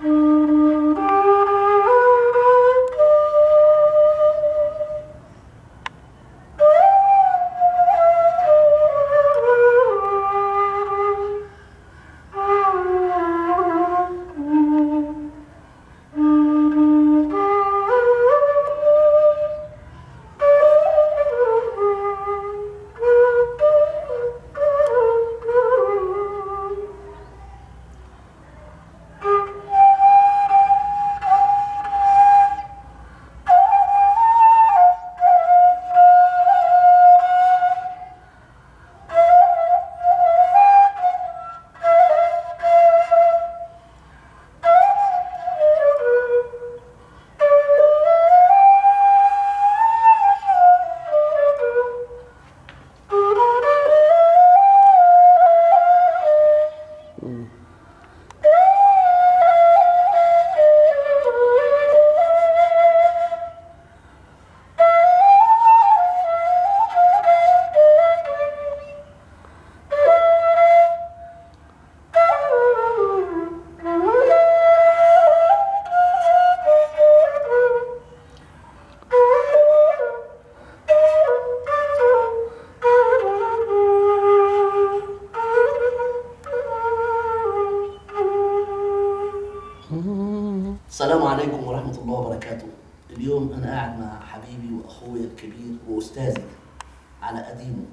السلام عليكم ورحمة الله وبركاته اليوم أنا قاعد مع حبيبي وأخويا الكبير وأستاذي على قديمه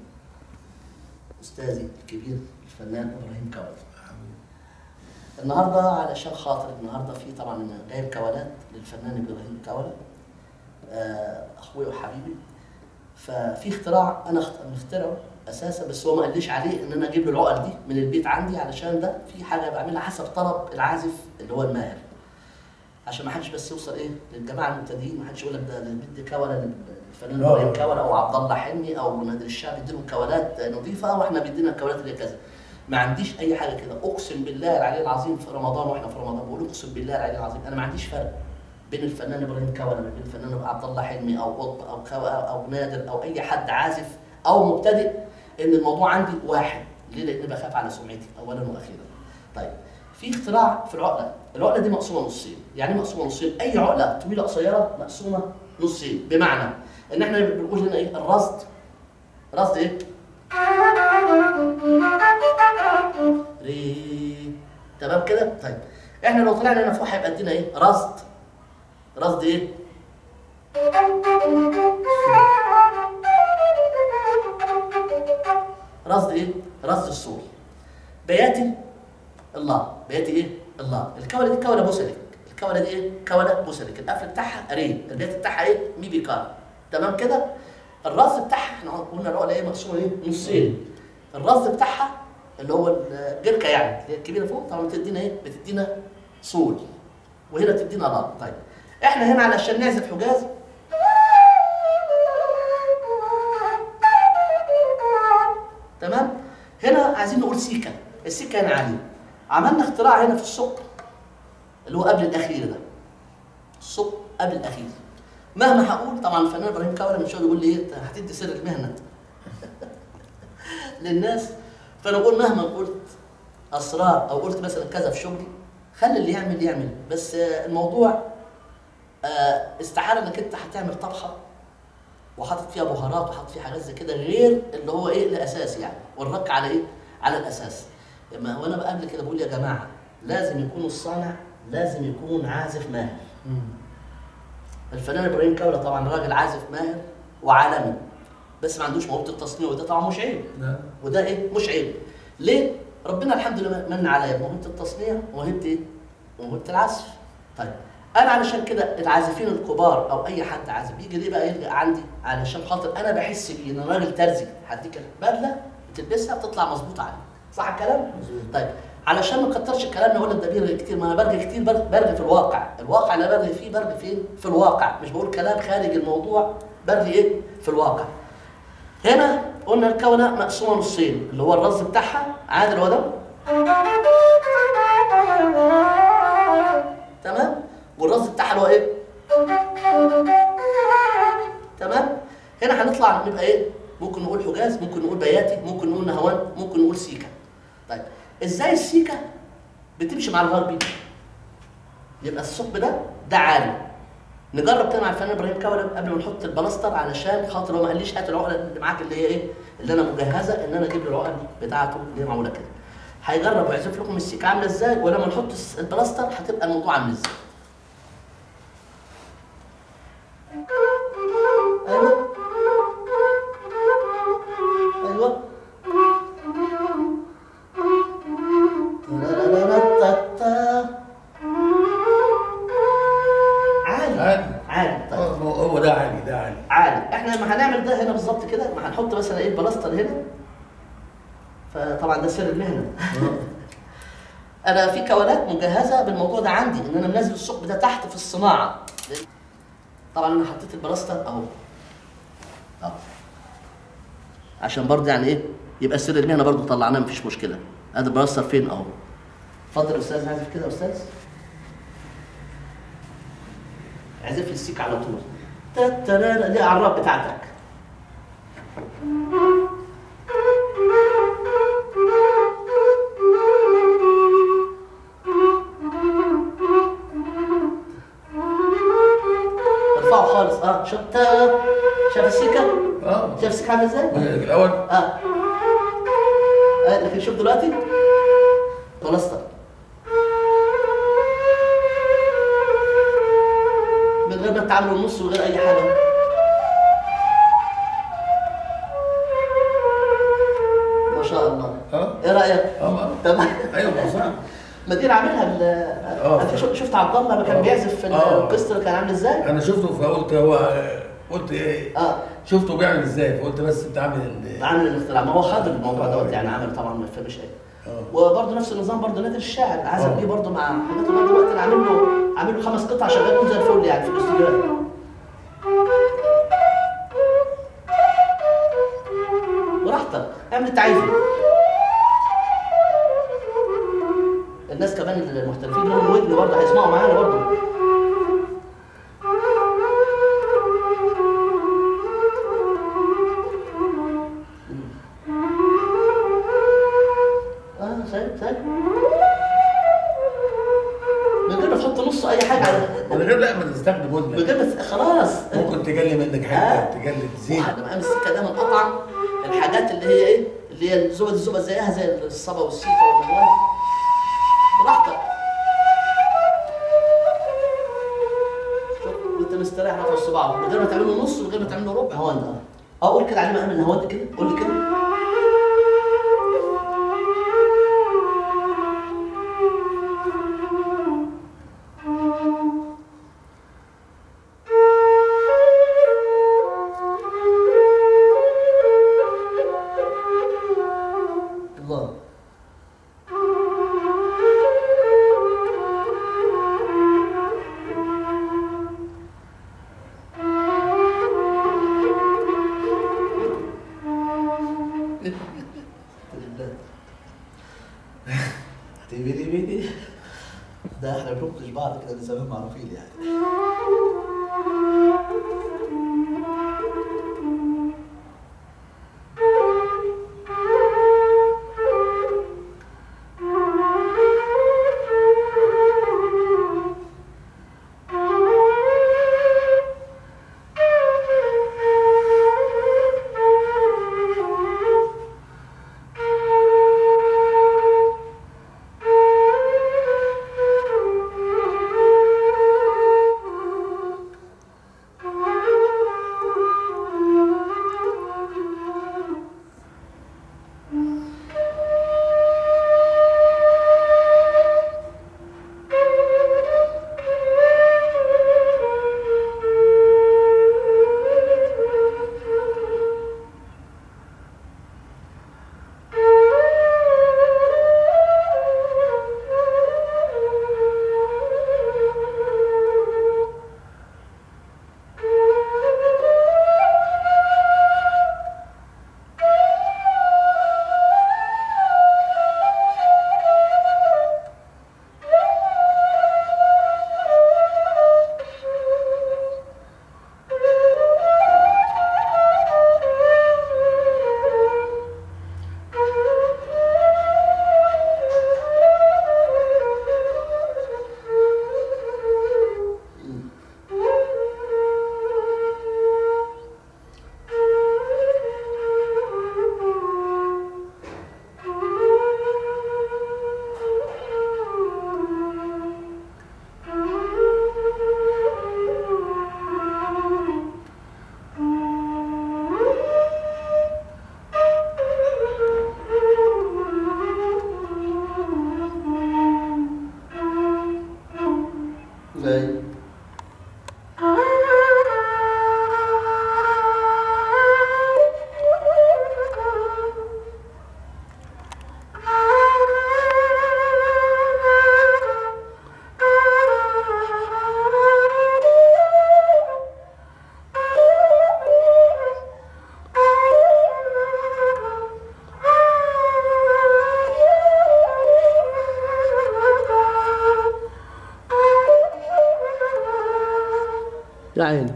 أستاذي الكبير الفنان إبراهيم كوال النهاردة علشان خاطر النهاردة في طبعا جايب كوالات للفنان إبراهيم كوال آه، أخويا وحبيبي ففي اختراع أنا اخت- مخترعه أساسا بس هو ما قاليش عليه إن أنا أجيب له العقل دي من البيت عندي علشان ده في حاجة بعملها حسب طلب العازف اللي هو الماهر عشان ما حدش بس يوصل ايه للجماعه المبتدئين ما حدش يقول لك ده ده بدي كوله للفنان آه. ابراهيم كوله او عبد الله حلمي او نادر الشعب يديلهم كوالات نظيفه واحنا بيدينا الكوالات اللي هي كذا ما عنديش اي حاجه كده اقسم بالله العلي العظيم في رمضان واحنا في رمضان بقول اقسم بالله العلي العظيم انا ما عنديش فرق بين الفنان ابراهيم كوله وبين الفنان عبد الله حلمي او قط او كو او نادر او اي حد عازف او مبتدئ ان الموضوع عندي واحد ليه؟ لان بخاف على سمعتي اولا واخيرا. طيب في اختراع في العقله، العقله دي مقسومه نصين، يعني إيه مقسومه نصين؟ اي عقله طويله قصيره مقسومه نصين، بمعنى ان احنا بنقول هنا ايه؟ الرصد رصد ايه؟ ري تمام كده؟ طيب احنا لو طلعنا هنا فوق هيبقى ادينا ايه؟ رصد رصد ايه؟ رصد ايه؟ رصد الصوت. بياتي الله بياتي ايه؟ الله الكوله دي كوله بوسلك الكوله دي ايه؟ كوله بوسلك القفل بتاعها ري البيت بتاعها ايه؟ مي بيكار تمام كده؟ الرصد بتاعها احنا قلنا العقله ايه مقسومه ايه؟ نصين الرصد بتاعها اللي هو الجركه يعني اللي هي الكبيره فوق طبعا بتدينا ايه؟ بتدينا صول وهنا تدينا لا طيب احنا هنا علشان نعزف حجاز تمام هنا عايزين نقول سيكا السيكا هنا عاليه عملنا اختراع هنا في السوق اللي هو قبل الاخير ده السوق قبل الاخير مهما هقول طبعا الفنان ابراهيم كوره من شويه يقول لي ايه أنت هتدي سر المهنه للناس فانا بقول مهما قلت اسرار او قلت مثلا كذا في شغلي خلي اللي يعمل يعمل بس آه، الموضوع آه، استحاله انك انت هتعمل طبخه وحاطط فيها بهارات وحاطط فيها حاجات زي كده غير اللي هو ايه الاساس يعني والرك على ايه؟ على الاساس. لما وانا بقابل كده بقول يا جماعه لازم يكون الصانع لازم يكون عازف ماهر. الفنان ابراهيم كوله طبعا راجل عازف ماهر وعالمي بس ما عندوش موهبه التصنيع وده طبعا مش عيب نعم وده ايه؟ مش عيب. ليه؟ ربنا الحمد لله من عليا بموهبه التصنيع وموهبه ايه؟ وموهبه العزف. طيب انا علشان كده العازفين الكبار او اي حد عازف يجي ليه بقى يلجا عندي علشان خاطر انا بحس بيه ان انا راجل ترزي هديك بدله بتلبسها بتطلع مظبوطه عليك صح الكلام؟ طيب علشان ما نكترش الكلام نقول لك ده بيرغي كتير ما انا برغي كتير بر- برغي في الواقع، الواقع اللي برغي فيه برغي فين؟ في الواقع، مش بقول كلام خارج الموضوع برغي ايه؟ في الواقع. هنا قلنا الكونه مقسومه نصين اللي هو الرز بتاعها عادل هو ده تمام والرز بتاعها اللي هو ايه تمام هنا هنطلع نبقى ايه ممكن نقول حجاز ممكن نقول بياتي ممكن نقول نهوان ممكن نقول سيكا طيب ازاي السيكا بتمشي مع الغربي يبقى الثقب ده ده عالي نجرب كده مع الفنان ابراهيم كولا قبل ما نحط البلاستر علشان خاطر هو ما قاليش هات العقله اللي معاك اللي هي ايه اللي انا مجهزه ان انا اجيب له العقل بتاعته اللي هي معموله كده هيجرب ويعزف لكم السيكه عامله ازاي ولما نحط البلاستر هتبقى الموضوع عامل ازاي ايوه ايوه ترارارارارارا. عالي عالي. عالي طيب آه، هو هو ده عالي ده عالي عالي احنا لما هنعمل ده هنا بالظبط كده ما هنحط مثلا ايه البلاستر هنا فطبعا ده سر المهنه انا في كوالات مجهزه بالموضوع ده عندي ان انا منزل الثقب ده تحت في الصناعه طبعا انا حطيت البلاستر اهو اهو عشان برضه يعني ايه يبقى سر المهنه برضه طلعناه مفيش مشكله ادي البلاستر فين اهو اتفضل يا استاذ عازف كده يا استاذ عزف لي السيك على طول تترارا دي العراب بتاعتك ارفعه خالص اه شفت شاف السيكه اه شاف السيكه عامله ازاي الاول اه آه، لكن شوف دلوقتي بلاستر من غير ما تعملوا النص وغير اي حاجه ما شاء الله اه ايه رايك اه ما- تمام ايوه ما صح ما دي اللي عاملها ال- آه. انت شفت- شفت عبد الله لما كان آه. بيعزف في آه. القسط كان عامل ازاي انا شفته فقلت هو قلت ايه اه شفته بيعمل ازاي فقلت بس انت عامل ال- عامل الاختراع ما هو خد الموضوع آه. دوت يعني عمل طبعا ما فهمش ايه اه وبرضه نفس النظام برضه نادر الشاعر عزف آه. بيه برضه مع حاجات لغايه دلوقتي انا عامل له عامل له خمس قطع شغالين زي الفل يعني في الاستوديوهات براحتك اعمل اللي انت عايزه الناس كمان المحترفين لهم ودن برضه هيسمعوا معانا برضه اه شايف شايف من غير ما تحط نص اي حاجه على من غير لا ما تستخدم من ودنك غير ما ت- خلاص ممكن تجلي منك آه. حته تجلي زيت واحد بقى السكه ده من اطعم الحاجات اللي هي ايه اللي هي الزبد الزبد زيها زي الصبا والسيكه والموال براحتك شوف وانت مستريح رافع الصباع من غير ما تعمل له نص ومن غير ما تعمل له ربع هو انت اه قول كده عليه مقام الهواد كده قول لي كده الله تبيدي بيدي ده احنا بننقش بعض كده من زمان معروفين يعني أيوة. يا عيني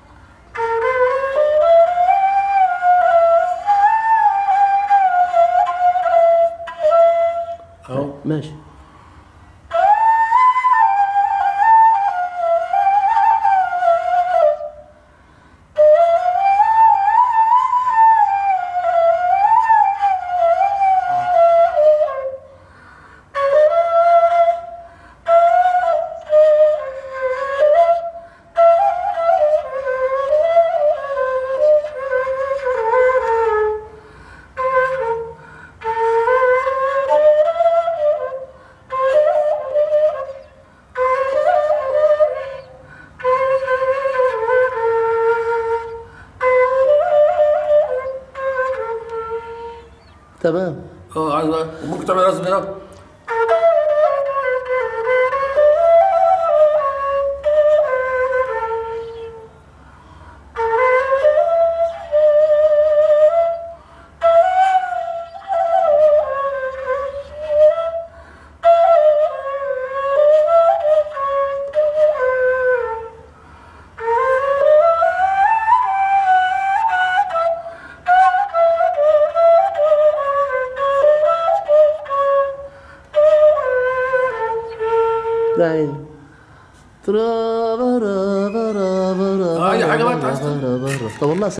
اهو ماشي تمام اه عايز بقى- ممكن تعمل رسم هنا يا عيني ترا برا برا برا آه، أي حاجة بقى أنت عايز برا برا. طب والله